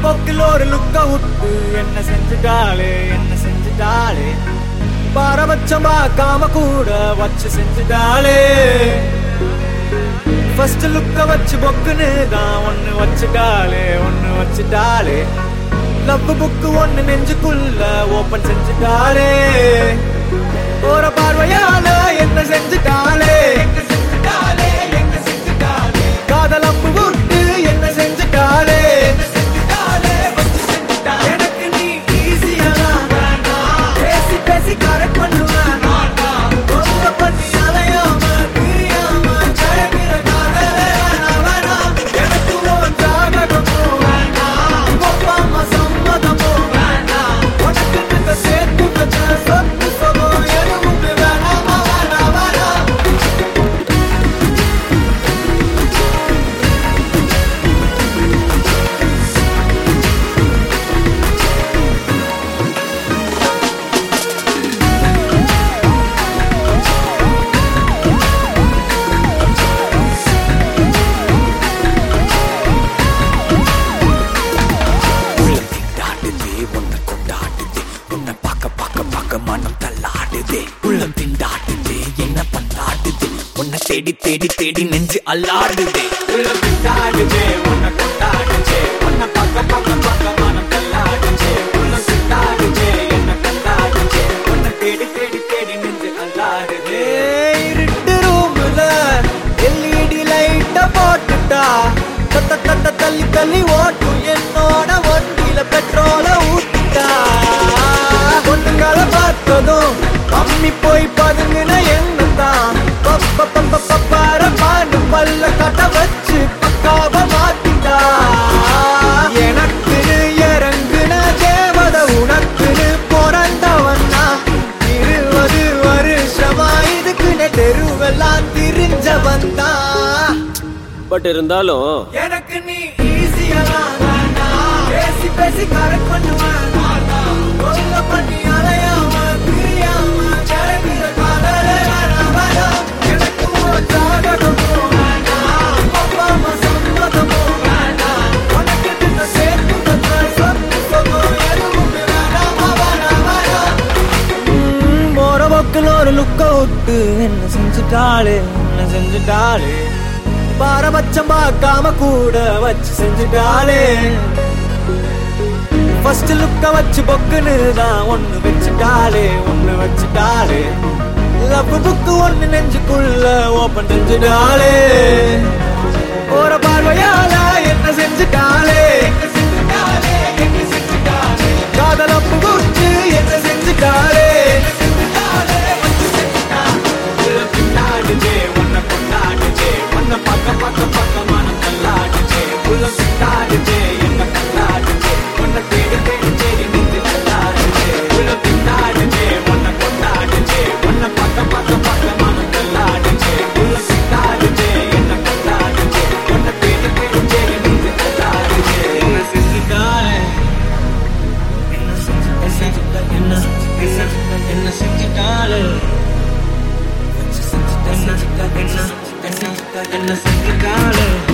போக்கில் ஒரு லுக்க விட்டு என்ன செஞ்சுட்டாளே என்ன செஞ்சுட்டாளே பாரபட்சம் பார்க்காம கூட வச்சு செஞ்சுட்டாளே ஃபர்ஸ்ட் லுக்க வச்சு பொக்குன்னு தான் ஒன்னு வச்சுட்டாளே ஒன்னு வச்சுட்டாளே லவ் புக்கு ஒன்னு நெஞ்சுக்குள்ள ஓபன் செஞ்சுட்டாளே போற பார்வையால என்ன செஞ்சுட்டாளே காதல் அம்பு விட்டு என்ன செஞ்சுட்டாளே எனக்கு நீ ஈஸியா பேசி பேசி கரெக்ட் பண்ணுவேன் ரொம்ப பண்ணி அலையாம பிரியாம ஜெயமிர காதலே வேணாம் வேணாம் எனக்கு உன் ஜாதகமும் வேணாம் ஒப்பாம சம்மதமும் வேணாம் உனக்கு இந்த சேர்த்து வச்ச சொத்து சுகம் எதுவுமே வேணாமா வேணாம் வேணாம் உள்ளம் திண்டாடுதே உன்னை கொண்டாடுதே உன்னை பார்க்க பார்க்க பார்க்க மனம் தள்ளாடுதே உள்ளம் திண்டாடுதே என்ன பண்ணாடுதே உன்னை தேடி தேடி தேடி நெஞ்சு அல்லாடுதே உள்ளம் திண்டாடுதே, உன்னை கொண்டாடுதே, உன்னை பார்க்க பார்க்க பார்க்க மனம் தள்ளாடுதே. உள்ளம் திண்டாடுதே, என்னை கொண்டாடுதே, உன்னை தேடி தேடி தேடி நெஞ்சு அல்லாடுதே. இருட்டு roomல LED light அ போட்டுட்டா, தட்ட தட்ட தள்ளி தள்ளி ஓட்டும் என்னோட வண்டியில பெட்ரோல ஊத்திட்டா பொண்ணுங்களை பார்த்ததும் அம்மி போய் பதுங்கின என்னதான் பப்ப பப்ப பப்பார பாண்டு பல்ல கட்ட வச்சு பக்காவ மாத்திட்டா எனக்குன்னு இறங்குன தேவத உனக்குன்னு பிறந்தவன்னா இருபது வருஷமா இதுக்குன்னு தெருவெல்லாம் திரிஞ்சவன் தான் பட் இருந்தாலும் எனக்கு நீ ஈஸியா பேசி பேசி கரெக்ட் பண்ணுவேன் கொல்ல பண்ணி அலையாம பிரியாம ஜெயமிர காதலே வேணாம் வேணாம் எனக்கு உன் ஜாதகமும் வேணாம் ஒப்பாம சம்மதமும் வேணாம் உனக்கு இந்த சேர்த்து வச்ச சொத்து சுகம் எதுவுமே வேணாமா வேணாம் வேணாம் ம், போற போக்கில் ஒரு லுக்க விட்டு என்ன செஞ்சுட்டாளே என்ன செஞ்சுட்டாளே பாரபட்சம் பார்க்காம கூட வச்சு செஞ்சுட்டாளே ஃபர்ஸ்ட் லுக்க வச்சு பொக்குன்னு தான் ஒண்ணு வச்சுட்டாளே ஒண்ணு வச்சுட்டாளே லவ் புக்கு ஒண்ணு நெஞ்சுக்குள்ள ஓபன் செஞ்சுட்டாளே போற பார்வையால என்ன செஞ்சுட்டாளே காதல் அப்பு குடிச்சு என்ன செஞ்சுட்டாளே உள்ளம் திண்டாடுதே, உன்னை கொண்டாடுதே, உன்னை பார்க்க பார்க்க பார்க்க மனம் தள்ளாடுதே. உள்ளம் திண்டாடுதே, என்னை கொண்டாடுதே, உன்னை தேடி தேடி தேடி நெஞ்சு தள்ளாடுதே. உள்ளம் திண்டாடுதே, உன்னை கொண்டாடுதே, உன்னை பார்க்க பார்க்க பார்க்க மனம் தள்ளாடுதே. உள்ளம் திண்டாடுதே, என்னை கொண்டாடுதே, உன்னை தேடி தேடி தேடி நெஞ்சு தள்ளாடுதே. என்ன செஞ்சுட்டாளே? என்ன செஞ்சு- என்ன செஞ்சுட்டா- என்ன- என்ன- என்ன செஞ்சுட்டாளே? என்ன செஞ்சுட்டா- என்ன- என்ன- என்ன செஞ்சுட்டாளே?